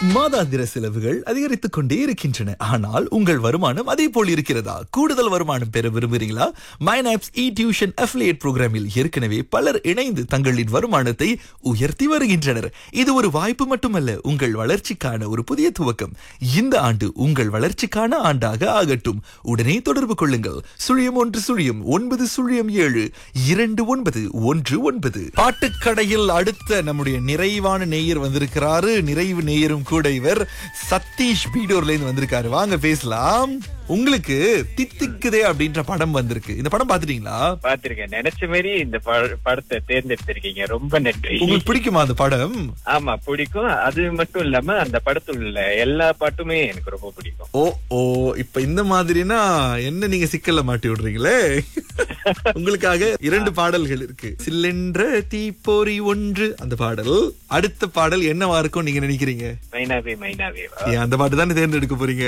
மாதாந்திர செலவுகள் அதிகரித்துக் கொண்டே இருக்கின்றன ஆனால் உங்கள் வருமானம் அதே போல் இருக்கிறதா கூடுதல் வருமானம் பெற விரும்புகிறீங்களா மைனாப்ஸ் இ டியூஷன் அஃபிலியேட் புரோகிராமில் ஏற்கனவே பலர் இணைந்து தங்களின் வருமானத்தை உயர்த்தி வருகின்றனர் இது ஒரு வாய்ப்பு மட்டுமல்ல உங்கள் வளர்ச்சிக்கான ஒரு புதிய துவக்கம் இந்த ஆண்டு உங்கள் வளர்ச்சிக்கான ஆண்டாக ஆகட்டும் உடனே தொடர்பு கொள்ளுங்கள் சுழியம் ஒன்று சுழியம் ஒன்பது சுழியம் ஏழு இரண்டு ஒன்பது ஒன்று ஒன்பது பாட்டுக்கடையில் அடுத்த நம்முடைய நிறைவான நேயர் வந்திருக்கிறாரு நிறைவு நேயரும் கூட இவர் சதீஷ் பீடோர்ல இருந்து வந்திருக்காரு வாங்க பேசலாம் உங்களுக்கு தித்திக்குதே அப்படின்ற படம் வந்திருக்கு இந்த படம் பாத்துட்டீங்களா பாத்திருக்கேன் நினைச்ச மாதிரி இந்த ப- படத்தை தேர்ந்தெடுத்திருக்கீங்க ரொம்ப நன்றி உங்களுக்கு பிடிக்குமா அந்த படம் ஆமா பிடிக்கும் அது மட்டும் இல்லாம அந்த படத்துல உள்ள எல்லா பாட்டுமே எனக்கு ரொம்ப பிடிக்கும் ஓ ஓ இப்ப இந்த மாதிரினா என்ன நீங்க சிக்கல்ல மாட்டி விடுறீங்களே உங்களுக்காக இரண்டு பாடல்கள் இருக்கு சில்லென்ற தீப்பொறி ஒன்று அந்த பாடல் அடுத்த பாடல் என்னவா இருக்கும் நீங்க நினைக்கிறீங்க மைனாவே மைனாவே வா. ஏன் அந்த பாட்டு தானே தேர்ந்தெடுக்க போறீங்க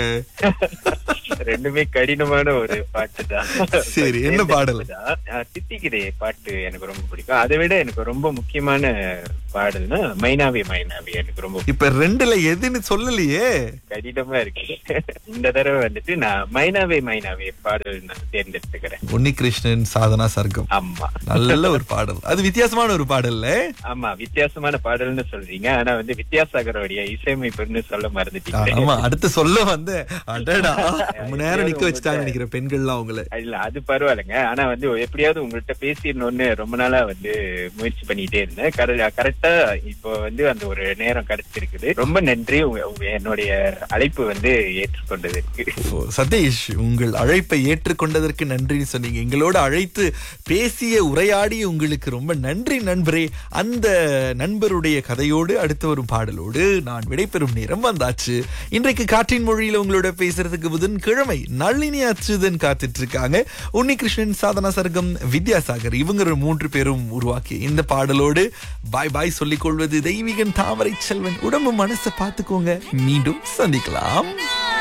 ரெண்டுமே கடினமான ஒரு பாட்டு தான் சரி, என்ன பாடல்? தித்திக்கிதே பாட்டு எனக்கு ரொம்ப பிடிக்கும் அதை விட எனக்கு ரொம்ப முக்கியமான பாடல்னா மைனாவே மைனாவே எனக்கு ரொம்ப இப்ப ரெண்டுல எதுன்னு சொல்லலையே கடினமா இருக்கு இந்த தடவை வந்துட்டு நான் மைனாவே மைனாவே பாடல் நான் தேர்ந்தெடுத்துக்கிறேன் உன்னிகிருஷ்ணன் சாதனா சர்க்கம் ஆமா நல்ல ஒரு பாடல் அது வித்தியாசமான ஒரு பாடல்ல ஆமா வித்தியாசமான பாடல்னு சொல்றீங்க ஆனா வந்து வித்யாசாகரோடைய இசையமைப்புன்னு சொல்ல மறந்துட்டீங்க ஆமா அடுத்து சொல்ல வந்த அடடா ரொம்ப நேரம் நிக்க வச்சுட்டாங்க நினைக்கிறேன் பெண்கள்லாம் உங்களை இல்ல அது பரவாயில்லைங்க ஆனா வந்து எப்படியாவது உங்கள்கிட்ட பேசிடணும்னு ரொம்ப நாளா வந்து முயற்சி பண்ணிட்டே இருந்தேன் கரெக்டா இப்போ வந்து அந்த ஒரு நேரம் கிடைச்சிருக்குது ரொம்ப நன்றி உங்க- உங்க என்னுடைய அழைப்பு வந்து ஏற்றுக்கொண்டதற்கு ஓ, சதீஷ் உங்கள் அழைப்பை ஏற்றுக்கொண்டதற்கு நன்றி சொன்னீங்க எங்களோட அழைத்து பேசிய உரையாடி உங்களுக்கு ரொம்ப நன்றி நண்பரே அந்த நண்பருடைய கதையோடு அடுத்து வரும் பாடலோடு நான் விடைபெறும் நேரம் வந்தாச்சு இன்றைக்கு காற்றின் மொழியில உங்களோட பேசுறதுக்கு புதன்கிழமை நளினி அச்சுதன் காத்துட்டு இருக்காங்க உன்னிகிருஷ்ணன் சாதனா சர்க்கம் வித்யாசாகர் இவங்க ஒரு மூன்று பேரும் உருவாக்கிய இந்த பாடலோடு பாய் பாய் சொல்லிக் கொள்வது தெய்வீகன் தாமரை செல்வன் உடம்பு மனசை பார்த்துக்கோங்க மீண்டும் சந்திக்கலாம்